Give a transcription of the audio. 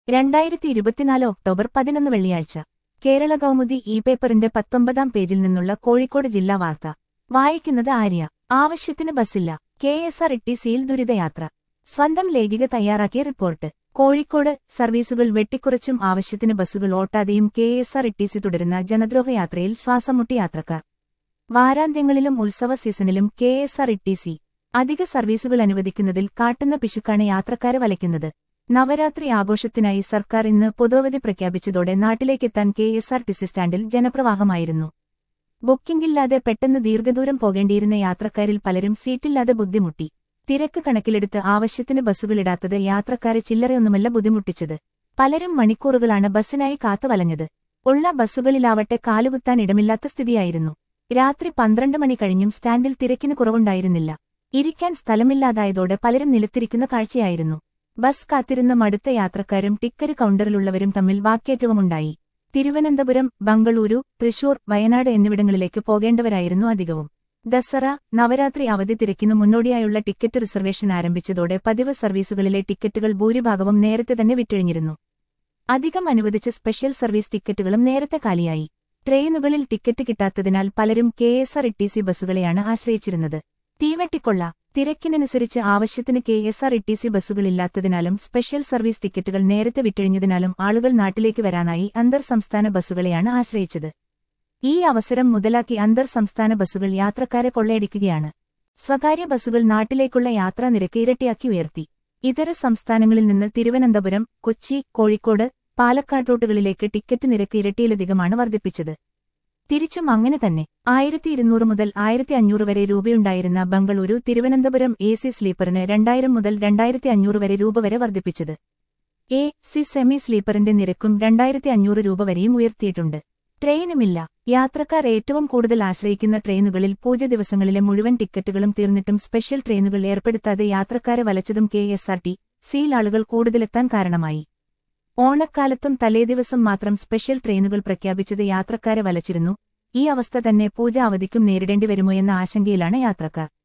രണ്ടായിരത്തി ഇരുപത്തിനാല് ഒക്ടോബർ പതിനൊന്ന് വെള്ളിയാഴ്ച കേരള കൗമുദി ഇ പേപ്പറിന്റെ പത്തൊമ്പതാം പേജിൽ നിന്നുള്ള കോഴിക്കോട് ജില്ലാ വാർത്ത വായിക്കുന്നത് ആര്യ ആവശ്യത്തിന് ബസ്സില്ല കെ എസ് ആർ ടി സിയിൽ ദുരിതയാത്ര സ്വന്തം ലേഖിക തയ്യാറാക്കിയ റിപ്പോർട്ട് കോഴിക്കോട് സർവീസുകൾ വെട്ടിക്കുറച്ചും ആവശ്യത്തിന് ബസ്സുകൾ ഓട്ടാതെയും K S R T C തുടരുന്ന ജനദ്രോഹയാത്രയിൽ ശ്വാസം മുട്ടി യാത്രക്കാർ വാരാന്ത്യങ്ങളിലും ഉത്സവ സീസണിലും K S R T C അധിക സർവീസുകൾ അനുവദിക്കുന്നതിൽ കാട്ടുന്ന പിശുക്കാണ് യാത്രക്കാരെ വലയ്ക്കുന്നത് നവരാത്രി ആഘോഷത്തിനായി സർക്കാർ ഇന്ന് പൊതുവധി പ്രഖ്യാപിച്ചതോടെ നാട്ടിലേക്കെത്താൻ K S R T C സ്റ്റാൻഡിൽ ജനപ്രവാഹമായിരുന്നു ബുക്കിംഗില്ലാതെ പെട്ടെന്ന് ദീർഘദൂരം പോകേണ്ടിയിരുന്ന യാത്രക്കാരിൽ പലരും സീറ്റില്ലാതെ ബുദ്ധിമുട്ടി തിരക്ക് കണക്കിലെടുത്ത് ആവശ്യത്തിന് ബസ്സുകളിടാത്തത് യാത്രക്കാരെ ചില്ലറയൊന്നുമല്ല ബുദ്ധിമുട്ടിച്ചത് പലരും മണിക്കൂറുകളാണ് ബസ്സിനായി കാത്തുവലഞ്ഞത് ഉള്ള ബസ്സുകളിലാവട്ടെ കാലുകുത്താൻ ഇടമില്ലാത്ത സ്ഥിതിയായിരുന്നു രാത്രി പന്ത്രണ്ട് മണി കഴിഞ്ഞും സ്റ്റാൻഡിൽ തിരക്കിന് കുറവുണ്ടായിരുന്നില്ല ഇരിക്കാൻ സ്ഥലമില്ലാതായതോടെ പലരും നിലത്തിരിക്കുന്ന കാഴ്ചയായിരുന്നു ബസ് കാത്തിരുന്ന മടുത്ത യാത്രക്കാരും ടിക്കറ്റ് കൗണ്ടറിലുള്ളവരും തമ്മിൽ വാക്കേറ്റവുമുണ്ടായി തിരുവനന്തപുരം ബംഗളൂരു തൃശൂർ വയനാട് എന്നിവിടങ്ങളിലേക്ക് പോകേണ്ടവരായിരുന്നു അധികവും ദസറ നവരാത്രി അവധി തിരക്കിനു മുന്നോടിയായുള്ള ടിക്കറ്റ് റിസർവേഷൻ ആരംഭിച്ചതോടെ പതിവ് സർവീസുകളിലെ ടിക്കറ്റുകൾ ഭൂരിഭാഗവും നേരത്തെ തന്നെ വിറ്റഴിഞ്ഞിരുന്നു അധികം അനുവദിച്ച സ്പെഷ്യൽ സർവീസ് ടിക്കറ്റുകളും നേരത്തെ കാലിയായി ട്രെയിനുകളിൽ ടിക്കറ്റ് കിട്ടാത്തതിനാൽ പലരും K S R T C ബസ്സുകളെയാണ് ആശ്രയിച്ചിരുന്നത് തീവെട്ടിക്കൊള്ള തിരക്കിനനുസരിച്ച് ആവശ്യത്തിന് K S R T C ബസ്സുകളില്ലാത്തതിനാലും സ്പെഷ്യൽ സർവീസ് ടിക്കറ്റുകൾ നേരത്തെ വിറ്റഴിഞ്ഞതിനാലും ആളുകൾ നാട്ടിലേക്ക് വരാനായി അന്തർ സംസ്ഥാന ബസ്സുകളെയാണ് ആശ്രയിച്ചത് ഈ അവസരം മുതലാക്കി അന്തർ സംസ്ഥാന ബസ്സുകൾ യാത്രക്കാരെ കൊള്ളയടിക്കുകയാണ് സ്വകാര്യ ബസ്സുകൾ നാട്ടിലേക്കുള്ള യാത്രാ നിരക്ക് ഇരട്ടിയാക്കി ഉയർത്തി ഇതര സംസ്ഥാനങ്ങളിൽ നിന്ന് തിരുവനന്തപുരം കൊച്ചി കോഴിക്കോട് പാലക്കാട് റൂട്ടുകളിലേക്ക് ടിക്കറ്റ് നിരക്ക് ഇരട്ടിയിലധികമാണ് വർദ്ധിപ്പിച്ചത് തിരിച്ചും അങ്ങനെ തന്നെ ആയിരത്തി ഇരുന്നൂറ് മുതൽ ആയിരത്തി അഞ്ഞൂറ് വരെ രൂപയുണ്ടായിരുന്ന ബംഗളൂരു തിരുവനന്തപുരം എ സി സ്ലീപ്പറിന് രണ്ടായിരം മുതൽ രണ്ടായിരത്തി അഞ്ഞൂറ് വരെ രൂപ വരെ വർദ്ധിപ്പിച്ചത് എ സി സെമി സ്ലീപ്പറിന്റെ നിരക്കും രണ്ടായിരത്തി അഞ്ഞൂറ് രൂപ വരെയും ഉയർത്തിയിട്ടുണ്ട് ട്രെയിനുമില്ല യാത്രക്കാർ ഏറ്റവും കൂടുതൽ ആശ്രയിക്കുന്ന ട്രെയിനുകളിൽ പൂജ ദിവസങ്ങളിലെ മുഴുവൻ ടിക്കറ്റുകളും തീർന്നിട്ടും സ്പെഷ്യൽ ട്രെയിനുകൾ ഏർപ്പെടുത്താതെ യാത്രക്കാരെ വലച്ചതും കെ എസ് ആർ ടി സിയിൽ ആളുകൾ കൂടുതലെത്താൻ കാരണമായി ഓണക്കാലത്തും തലേദിവസം മാത്രം സ്പെഷ്യൽ ട്രെയിനുകൾ പ്രഖ്യാപിച്ചത് യാത്രക്കാരെ വലച്ചിരുന്നു ഈ അവസ്ഥ തന്നെ പൂജ അവധിക്കും നേരിടേണ്ടി വരുമോ എന്ന ആശങ്കയിലാണ് യാത്രക്കാർ